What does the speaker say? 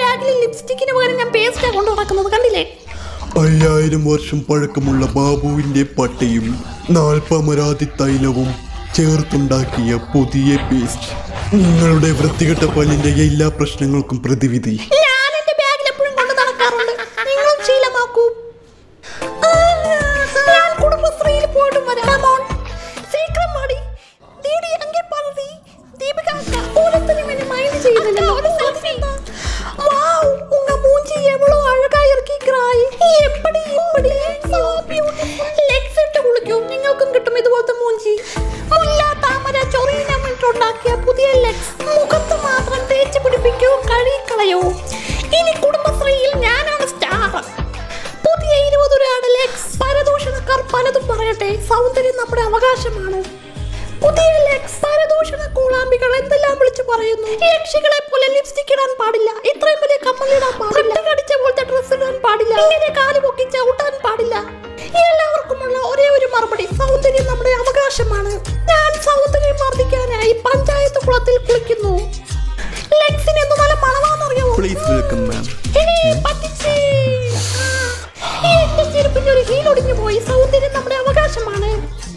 ബാഗിൽ ലിപ്സ്റ്റിക്കിന് പകരം ഞാൻ പേസ്റ്റാ കൊണ്ടു നടക്കുന്നത് കണ്ടില്ലേ അയ്യായിരം വർഷം പഴക്കമുള്ള ബാബുവിന്റെ പട്ടയും നാൽപ്പമരാതി തൈലവും ചേർത്തുണ്ടാക്കിയ പുതിയ പേസ്റ്റ് നിങ്ങളുടെ വൃത്തികെട്ട പല്ലിന്റെ എല്ലാ പ്രശ്നങ്ങൾക്കും പ്രതിവിധി ഞാൻ എന്റെ ബാഗിൽ എപ്പോഴും കൊണ്ട് നടക്കാറുണ്ട് നിങ്ങളും ശീലമാക്കൂ ആ, ഞാൻ കുടുംബശ്രീയിൽ പോയിട്ടും വരാം Come on. സീക്രം പാടി ദീദി എങ്കിൽ പാടി ദീപിക അക്ക ഓരോരുത്തരും എന്നെ മൈൻഡ് ചെയ്യുന്നില്ലല്ലോ Wow, உங்க மூஞ்சி எவ்வளவு அழகா இருக்கிறாய் எப்படி இப்படி so beautiful legs ഇട്ട് കുളിക്കും നിങ്ങൾക്കും കിട്ടും ഇതുപോലത്തെ മൂഞ്ചി മുല്ല താമര ചൊറിയിനം ഇട്ടുണ്ടാക്കിയ പുതിയ ലെഗ്സ് മുഖത്ത് മാത്രം തേച്ച് പിടിപ്പിക്കൂ കഴുകിക്കളയൂ ഇനി കുടുംബശ്രീയിൽ ഞാനാണ് സ്റ്റാർ പുതിയ ഇരുപത് രൂപയുടെ ലെഗ്സ് പരദൂഷണക്കാർ പലതും പറയട്ടെ സൗന്ദര്യം നമ്മുടെ അവകാശമാണ് പുതിയ ലെഗ്സ് പരദൂഷണ കൂളാമ്പികൾ എന്തെല്ലാം വിളിച്ചു പറയുന്നു യക്ഷികളെ പോലെ ലിപ്സ്റ്റിക് ഇടാൻ പാടില്ല ഇത്രയും വലിയ കമ്മൽ ഇടാൻ പാടില്ല കടിച്ച പോലത്തെ ഡ്രസ് ഇടാൻ പാടില്ല ഇങ്ങനെ കാല് പൊക്കി ചവിട്ടാൻ പാടില്ല എല്ലാവർക്കുമുള്ള ഒരേ ഒരു മറുപടി സൗന്ദര്യം നമ്മുടെ അവകാശമാണ് ഞാൻ സൗന്ദര്യം വർദ്ധിക്കാനായി പഞ്ചായത്ത് കുളത്തിൽ കുളിക്കുന്നു ലെഗ്സിന് എന്ത് നല്ല മണമാണെന്നറിയാമോ പ്ലീസ് വെൽക്കം മാം ഹേയ്, പറ്റിച്ചേ. ആ, എന്റെ ചെരുപ്പിന്റെ ഒരു ഹീൽ ഒടിഞ്ഞു പോയി സൗന്ദര്യം നമ്മുടെ അവകാശമാണ്